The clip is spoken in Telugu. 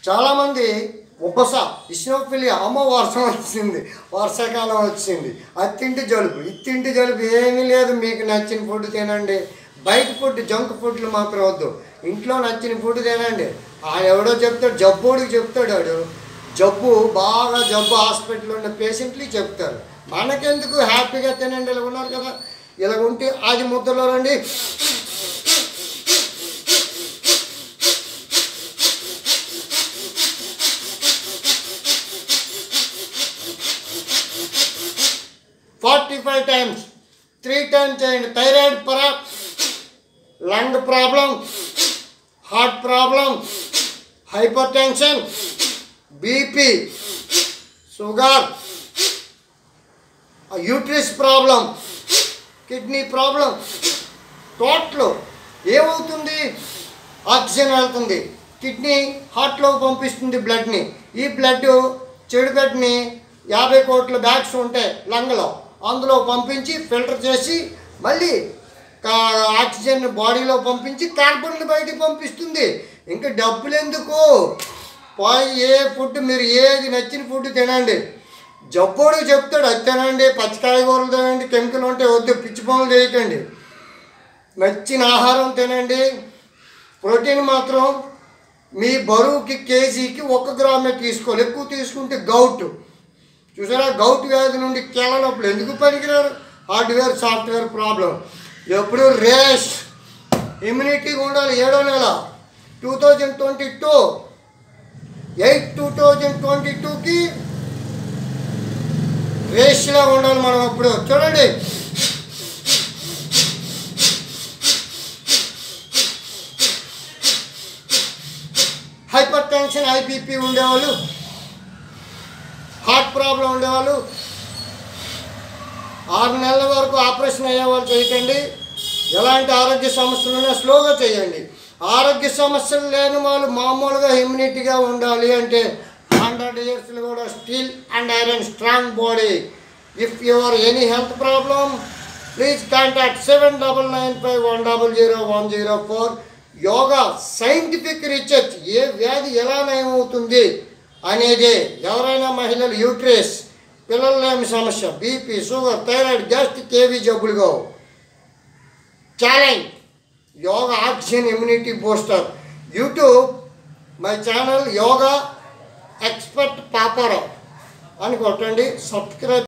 చాలామంది ఉపస ఇస్నోఫిలియా అమ్మ వర్షం వచ్చింది వర్షాకాలం వచ్చింది అది తింటే జలుబు ఇది తింటే జలుబు ఏమీ లేదు మీకు నచ్చిన ఫుడ్ తినండి బయట ఫుడ్ జంక్ ఫుడ్లు మాత్రం వద్దు ఇంట్లో నచ్చిన ఫుడ్ తినండి ఆ ఎవడో చెప్తాడు జబ్బోడికి చెప్తాడు వాడు జబ్బు బాగా జబ్బు హాస్పిటల్లో ఉన్న పేషెంట్లకి చెప్తారు మనకెందుకు హ్యాపీగా తినండి ఇలా ఉన్నారు కదా ఇలా ఉంటే అది ముద్దలో రండి forty five times three times చేయండి థైరాయిడ్ పరా lung problem heart problem hypertension BP sugar uterus problem kidney problem total ఏమవుతుంది ఆక్సిజన్ వెళ్తుంది కిడ్నీ హార్ట్లో పంపిస్తుంది బ్లడ్ని ఈ బ్లడ్ చెడు బ్లడ్ని యాభై కోట్ల బ్యాగ్స్ ఉంటాయి లంగ్లో అందులో పంపించి ఫిల్టర్ చేసి మళ్ళీ కా- ఆక్సిజన్ బాడీలో పంపించి కార్బన్లు బయటికి పంపిస్తుంది ఇంకా డబ్బులు ఎందుకు పోయి ఏ ఫుడ్ మీరు ఏది నచ్చిన ఫుడ్ తినండి జబ్బోడికి చెప్తాడు అది తినండి పచ్చికాయగూరలు తినండి కెమికల్ ఉంటే వద్దు పిచ్చి పనులు చేయకండి నచ్చిన ఆహారం తినండి ప్రోటీన్ మాత్రం మీ బరువుకి కేజీకి ఒక గ్రామే తీసుకోవాలి ఎక్కువ తీసుకుంటే గౌట్ చూసారా గౌట్ వ్యాధి నుండి కీళ్ళ నొప్పులు ఎందుకు పనికిరారు హార్డ్వేర్ సాఫ్ట్వేర్ ప్రాబ్లం ఎప్పుడు రేష్ ఇమ్యూనిటీ ఉండాలి ఏడో నెల two thousand twenty two eight two thousand twenty టూకి రేష్లా ఉండాలి మనం అప్పుడు చూడండి హైపర్ టెన్షన్ ఐబీపీ ఉండేవాళ్ళు హార్ట్ ప్రాబ్లం ఉండేవాళ్ళు ఆరు నెలల వరకు ఆపరేషన్ అయ్యేవాళ్ళు చేయకండి ఎలాంటి ఆరోగ్య సమస్యలు ఉన్నా స్లోగా చేయండి ఆరోగ్య సమస్యలు లేని వాళ్ళు మామూలుగా ఇమ్యూనిటీగా ఉండాలి అంటే హండ్రెడ్ ఇయర్స్లో కూడా steel and iron strong body if your any health problem please contact seven double nine five one double zero one zero four yoga scientific research ఏ వ్యాధి ఎలా నయమవుతుంది అనేది ఎవరైనా మహిళలు యూట్రేస్ పిల్లలు లేని సమస్య బీపీ షుగర్ థైరాయిడ్ గ్యాస్ట్రిక్ ఏవి జబ్బులు కావు challenge yoga oxygen immunity booster YouTube my channel yoga expert Paparao అని కొట్టండి సబ్స్క్రైబ్